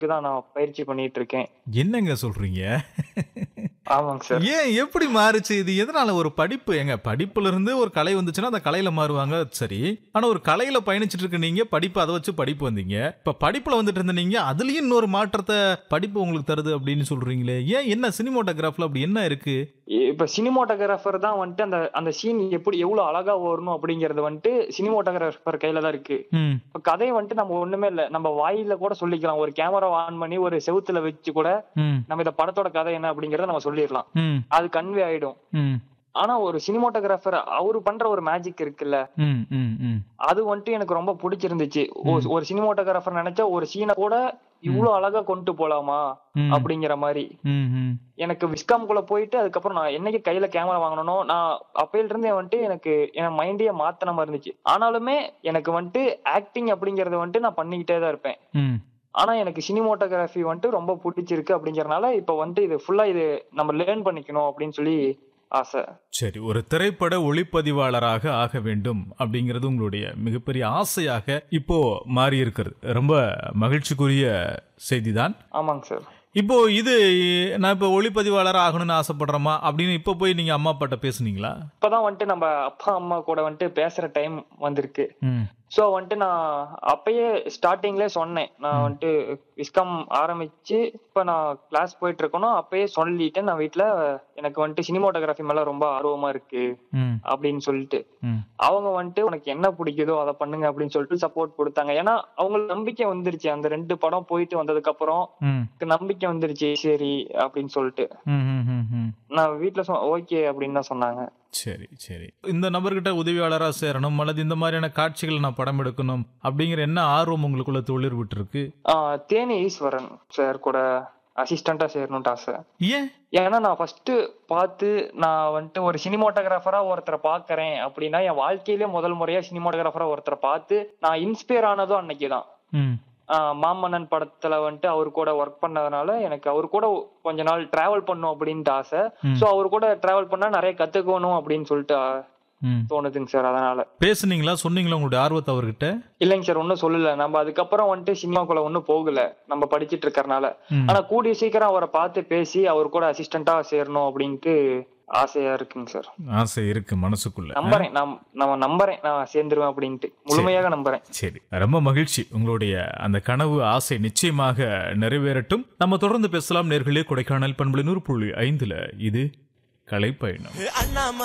தான் நான் பயிற்சி பண்ணிட்டு இருக்கேன் என்னங்க சொல்றீங்க ஆமாங்க சார் ஏன் எப்படி மாறுச்சு இது எதனால ஒரு படிப்பு எங்க படிப்புல இருந்து ஒரு கலை வந்துச்சுன்னா அந்த கலையில மாறுவாங்க சரி ஆனா ஒரு கலையில பயணிச்சிட்டு இருக்க நீங்க படிப்பு அதை வச்சு படிப்பு வந்தீங்க இப்ப படிப்புல வந்துட்டு இருந்த நீங்க அதுலயும் இன்னொரு மாற்றத்தை படிப்பு உங்களுக்கு தருது அப்படின்னு சொல்றீங்களே ஏன் என்ன சினிமோட்டோகிராஃப்ல அப்படி என்ன இருக்கு இப்ப சினிமோட்டோகிராஃபர் தான் வந்துட்டு அந்த அந்த சீன் எப்படி எவ்வளவு அழகா வரணும் அப்படிங்கறது வந்துட்டு சினிமோட்டோகிராஃபர் கையில தான் இருக்கு ம் இப்ப கதையை வந்துட்டு நம்ம ஒண்ணுமே இல்ல நம்ம வாயில கூட சொல்லிக்கலாம் ஒரு கேமரா ஆன் பண்ணி ஒரு செவுத்துல வச்சு கூட ம் நம்ம இந்த படத்தோட கதை என்ன அப்படிங்கறத நம்ம சொல்லிடலாம் ம் அது கன்வே ஆயிடும் ம் ஆனா ஒரு சினிமோட்டோகிராஃபர் அவரு பண்ற ஒரு மேஜிக் இருக்குல்ல ம் ம் ம் அது வந்துட்டு எனக்கு ரொம்ப பிடிச்சிருந்துச்சு ஒரு- ஒரு சினிமோட்டோகிராஃபர் நினைச்சா ஒரு சீனை கூட இவ்வளவு அழகா கொண்டு போலாமா ம். அப்படிங்கிற மாதிரி ம் ம் எனக்கு விஸ்காம் குள்ள போயிட்டு அதுக்கப்புறம் நான் என்னைக்கு கையில கேமரா வாங்கணும் நான் அப்பையில இருந்தே வந்துட்டு எனக்கு என் மைண்டையே மாத்தன மாதிரி இருந்துச்சு ஆனாலுமே எனக்கு வந்துட்டு ஆக்டிங் அப்படிங்கறத வந்துட்டு நான் பண்ணிக்கிட்டே தான் இருப்பேன் ம் ஆனா எனக்கு சினிமோட்டோகிராஃபி வந்துட்டு ரொம்ப பிடிச்சிருக்கு அப்படிங்கறனால இப்ப வந்துட்டு இது ஃபுல்லா இது நம்ம லேர்ன் பண்ணிக்கணும் அப்படின்னு சொல்லி ஆசை சரி ஒரு திரைப்பட ஒளிப்பதிவாளராக ஆக வேண்டும் அப்படிங்கிறது உங்களுடைய மிகப்பெரிய ஆசையாக இப்போ மாறி இருக்கிறது ரொம்ப மகிழ்ச்சிக்குரிய செய்திதான் ஆமாங்க சார் இப்போ இது நான் இப்போ ஒளிப்பதிவாளர் ஆகணும்னு ஆசைப்படுறேமா அப்படின்னு இப்போ போய் நீங்க அம்மா அப்பாட்ட பேசுனீங்களா இப்பதான் வந்துட்டு நம்ம அப்பா அம்மா கூட வந்துட்டு பேசுற டைம் வந்திருக்கு ம் சோ வந்துட்டு நான் அப்பயே ஸ்டார்டிங்ல சொன்னேன் நான் வந்துட்டு விஸ்காம் ஆரம்பிச்சு இப்ப நான் கிளாஸ் போயிட்டு இருக்கணும் அப்பயே சொல்லிட்டேன் நான் வீட்ல எனக்கு வந்துட்டு சினிமோட்டோகிராஃபி மேல ரொம்ப ஆர்வமா இருக்கு ம் அப்படின்னு சொல்லிட்டு ம் அவங்க வந்துட்டு உனக்கு என்ன பிடிக்குதோ அதை பண்ணுங்க அப்படின்னு சொல்லிட்டு சப்போர்ட் கொடுத்தாங்க ஏன்னா அவங்களுக்கு நம்பிக்கை வந்துருச்சு அந்த ரெண்டு படம் போயிட்டு வந்ததுக்கு அப்புறம் ம் எனக்கு நம்பிக்கை வந்துருச்சு சரி அப்படின்னு சொல்லிட்டு ம் ம் ம் ம் நான் வீட்ல சொ ஓகே அப்படின்னு தான் சொன்னாங்க சரி சரி இந்த நபர்கிட்ட உதவியாளராக சேரணும் அல்லது இந்த மாதிரியான காட்சிகளை நான் படம் எடுக்கணும் அப்படிங்கிற என்ன ஆர்வம் உங்களுக்குள்ள தொழில் விட்டுருக்கு ஆஹ் தேனி ஈஸ்வரன் சார் கூட அசிஸ்டண்டா சேரணும்ட்டு ஆசை ஏன் ஏன்னா நான் ஃபர்ஸ்ட் பார்த்து நான் வந்துட்டு ஒரு சினிமோட்டோகிராஃபரா ஒருத்தரை பாக்குறேன் அப்படின்னா என் வாழ்க்கையிலே முதல் முறையா சினிமோட்டோகிராஃபரா ஒருத்தரை பார்த்து நான் இன்ஸ்பயர் ஆனதும் அன்னைக்கு தான் ம் மாமன்னன் படத்துல வந்துட்டு அவர் கூட ஒர்க் பண்ணதுனால எனக்கு அவர் கூட கொஞ்ச நாள் டிராவல் பண்ணும் அப்படின்ட்டு ஆசை ம். சோ அவர் கூட டிராவல் பண்ணா நிறைய கத்துக்கணும் அப்படின்னு சொல்லிட்டு ஆஹ், ம் தோணுதுங்க சார் அதனால பேசுனீங்களா சொன்னீங்களா உங்களுடைய ஆர்வத்தை அவர்கிட்ட இல்லைங்க சார் ஒன்னும் சொல்லல நம்ம அதுக்கப்புறம் வந்துட்டு சினிமாக்குள்ள ஒன்னும் போகல நம்ம படிச்சிட்டு இருக்கறனால ம். ஆனா கூடிய சீக்கிரம் அவரை பார்த்து பேசி அவர் கூட அசிஸ்டண்டா சேரணும் அப்படின்ட்டு ஆசையா இருக்குங்க சார் ஆசை இருக்கு மனசுக்குள்ள நம்புறேன் நான் நான் நம்புறேன் நான் சேர்ந்துருவேன் அப்படின்ட்டு முழுமையாக நம்புறேன் சரி ரொம்ப மகிழ்ச்சி உங்களுடைய அந்த கனவு ஆசை நிச்சயமாக நிறைவேறட்டும் நம்ம தொடர்ந்து பேசலாம் நேர்களே கொடைக்கானல் பண்புல நூறு புள்ளி ஐந்துல இது கலைப்பயணம் அண்ணாமலை